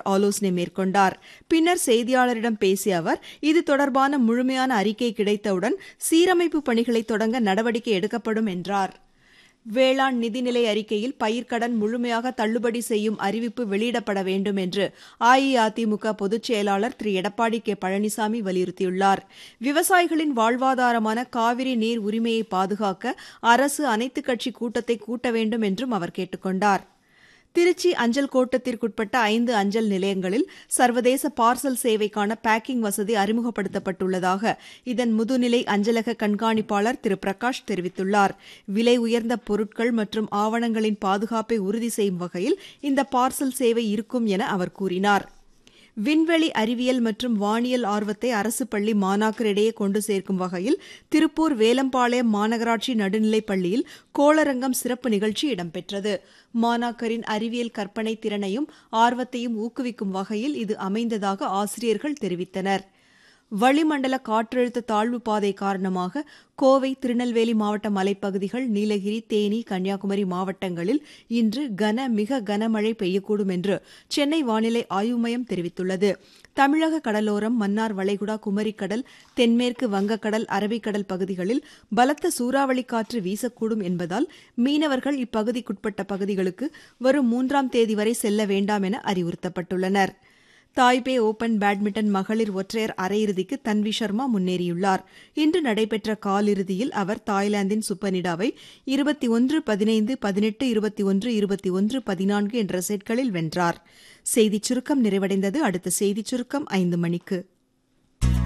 ஆலோசனை மேற்கொண்டார் பின்னர் செய்தியாளரிடம் பேசிய அவர் இது தொடர்பான முழுமையான அறிக்கை கிடைத்தவுடன் சீரமைப்பு பணிகளை தொடங்க நடவடிக்கை எடுக்கப்படும் என்றார் வேளாண் நிதிநிலை அறிக்கையில் பயிர்க்கடன் முழுமையாக தள்ளுபடி செய்யும் அறிவிப்பு வெளியிடப்பட வேண்டும் என்று அஇஅதிமுக பொதுச் செயலாளர் திரு எடப்பாடி கே பழனிசாமி வலியுறுத்தியுள்ளார் விவசாயிகளின் வாழ்வாதாரமான காவிரி நீர் உரிமையை பாதுகாக்க அரசு அனைத்துக் கட்சி கூட்டத்தை கூட்ட வேண்டும் என்றும் அவர் கேட்டுக் கொண்டார் திருச்சி அஞ்சல் கோட்டத்திற்குட்பட்ட ஐந்து அஞ்சல் நிலையங்களில் சர்வதேச பார்சல் சேவைக்கான பேக்கிங் வசதி அறிமுகப்படுத்தப்பட்டுள்ளதாக இதன் முதுநிலை அஞ்சலக கண்காணிப்பாளர் திரு பிரகாஷ் தெரிவித்துள்ளார் விலை உயர்ந்த பொருட்கள் மற்றும் ஆவணங்களின் பாதுகாப்பை உறுதி செய்யும் வகையில் இந்த பார்சல் சேவை இருக்கும் என அவர் கூறினார் விண்வெளி அறிவியல் மற்றும் வானியல் ஆர்வத்தை அரசு பள்ளி மாணாக்கரிடையே கொண்டு சேர்க்கும் வகையில் திருப்பூர் வேலம்பாளையம் மாநகராட்சி நடுநிலைப் பள்ளியில் கோளரங்கம் சிறப்பு நிகழ்ச்சி இடம்பெற்றது மாணாக்கரின் அறிவியல் கற்பனை திறனையும் ஆர்வத்தையும் ஊக்குவிக்கும் வகையில் இது அமைந்ததாக ஆசிரியர்கள் தெரிவித்தனர் வளிமண்டல காற்றழுத்த தாழ்வு பாதை காரணமாக கோவை திருநெல்வேலி மாவட்ட மலைப்பகுதிகள் நீலகிரி தேனி கன்னியாகுமரி மாவட்டங்களில் இன்று கன மிக கனமழை பெய்யக்கூடும் என்று சென்னை வானிலை ஆய்வு மையம் தெரிவித்துள்ளது தமிழக கடலோரம் மன்னார் வளைகுடா குமரிக்கடல் தென்மேற்கு வங்கக்கடல் அரபிக்கடல் பகுதிகளில் பலத்த சூறாவளி காற்று வீசக்கூடும் என்பதால் மீனவர்கள் இப்பகுதிக்குட்பட்ட பகுதிகளுக்கு வரும் மூன்றாம் தேதி வரை செல்ல வேண்டாம் என அறிவுறுத்தப்பட்டுள்ளனா் தாய்பே ஓபன் பேட்மிண்டன் மகளிர் ஒற்றையர் அரையிறுதிக்கு தன்வி சர்மா முன்னேறியுள்ளார் இன்று நடைபெற்ற காலிறுதியில் அவர் தாய்லாந்தின் சுப்பனிடாவை இருபத்தி ஒன்று பதினைந்து பதினெட்டு இருபத்தி ஒன்று இருபத்தி ஒன்று பதினான்கு என்ற செட்களில் வென்றார் செய்திச் சுருக்கம் நிறைவடைந்தது அடுத்த செய்திச் சுருக்கம் ஐந்து மணிக்கு